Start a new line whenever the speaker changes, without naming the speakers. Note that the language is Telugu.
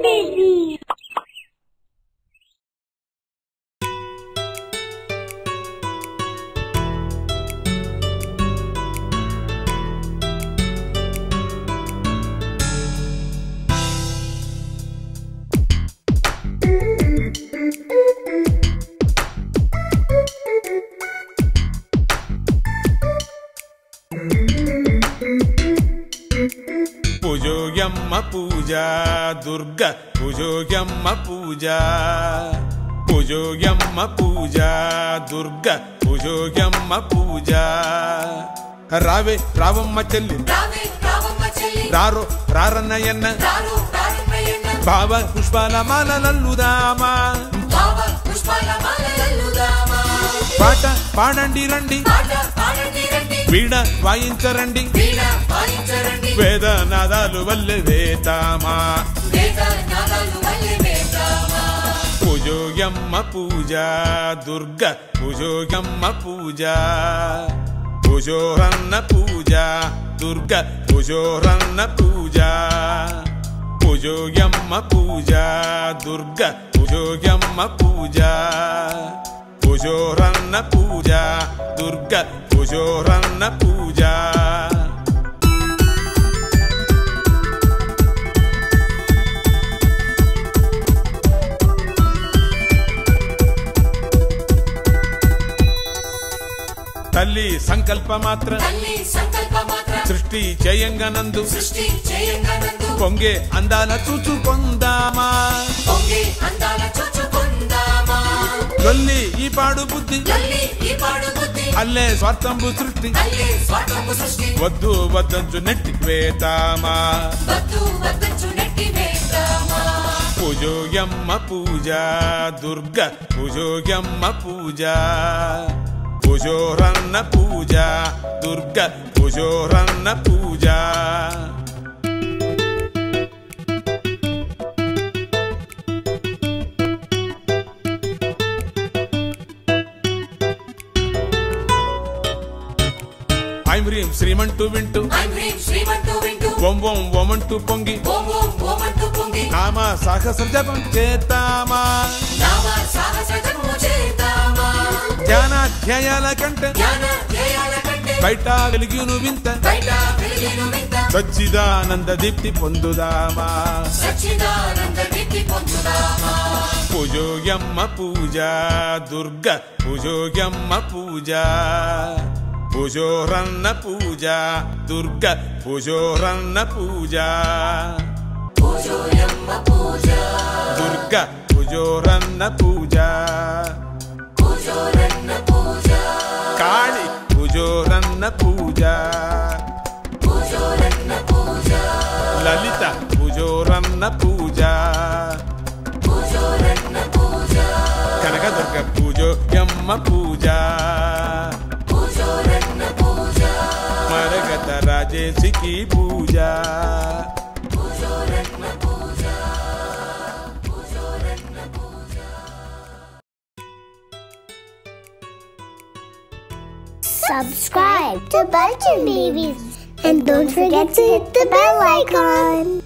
baby.
పూజోయమ్మ పూజ దుర్గ పూజోయమ్మ పూజ పూజోయమ్మ పూజ దుర్గ పూజోయమ్మ పూజ రావే రావమ్మ చెల్లి
రావే రావమ్మ చెల్లి
రారో రారన్నయ్యన్న
రారు రారన్నయ్యన్న
బావ పుష్పాల మాలలల్లుదామా
భావ పుష్పాల మాలలల్లుదామా
పాట పాడండి రండి
పాట పాడండి రండి
వీణ వాయించరండి
వీణ వాయించరండి
వేదనాదాలు వల్లె వేతామా
వేద నాదాలు వల్లే వేద్దామా
పూజోయమ్మ పూజ దుర్గ పూజోయమ్మ పూజ పూజోరన్న పూజ దుర్గ పూజోరన్న పూజ పూజోయమ్మ పూజ దుర్గ పూజోయమ్మ పూజ పూజోరన్న పూజ దుర్గ పూజోరన్న పూజ తల్లి సంకల్ప మాత్ర
తల్లి సంకల్ప మాత్ర
సృష్టి చేయంగనందు
సృష్టి చేయంగనందు
పొంగే అందాల చూచుకొందామా
పొంగి అందాల చూచుకుందామా
లొల్లి ఈ పాడు బుద్ధి
తల్లి ఈ పాడు బుద్ధి
అల్లే స్వార్థంబు సృష్టి
తల్లి స్వార్థపు సృష్టి
వద్దు వద్దంచు నెట్టి వేతామా
వద్దు వద్దంచు నెట్టి వేద్దామా
పూజోయమ్మ పూజ దుర్గ పూజోయమ్మ పూజ పూజోరన్న పూజ దుర్గ పూజోరన్న పూజ ఐం హ్రీం శ్రీమంటూ వింటూ
ఐం హ్రీం శ్రీమంటూ వింటూ
ఓం ఓం ఓమంటూ పొంగి
ఓం ఓం ఓమంటూ పొంగి
నామ సాహస జపం చేతామా
నామ సాహస జపము చేద్దామా
ధ్యానాధ్యాయాల కంటే
జ్ఞాన ధ్యేయాల కంటే
బయట వెలిగిను వింత
బయట వెలిగిను వింత
సచ్చిదానంద దీప్తి పొందుదామా
సచ్చిదానంద నిధి పొందుదామా
పూజోయమ్మ పూజ దుర్గ పూజోయమ్మ పూజ పూజోరన్న పూజ దుర్గ పూజోరన్న పూజ
పూజోయమ్మ పూజ
దుర్గ పూజోరన్న పూజ
పూజోరన్న పూజ
కాళి పూజోరన్న పూజ
పూజోరన్న పూజ
లలిత పూజోరన్న పూజ
పూజోరన్న పూజ
కనకదుర్గ పూజోయమ్మ పూజ
పూజోరన్న పూజ
మరగత రాజేశికి పూజ
పూజోరన్న పూజ పూజోరన్న పూజ
Subscribe to Bunch of Babies. And don't forget to hit the bell icon.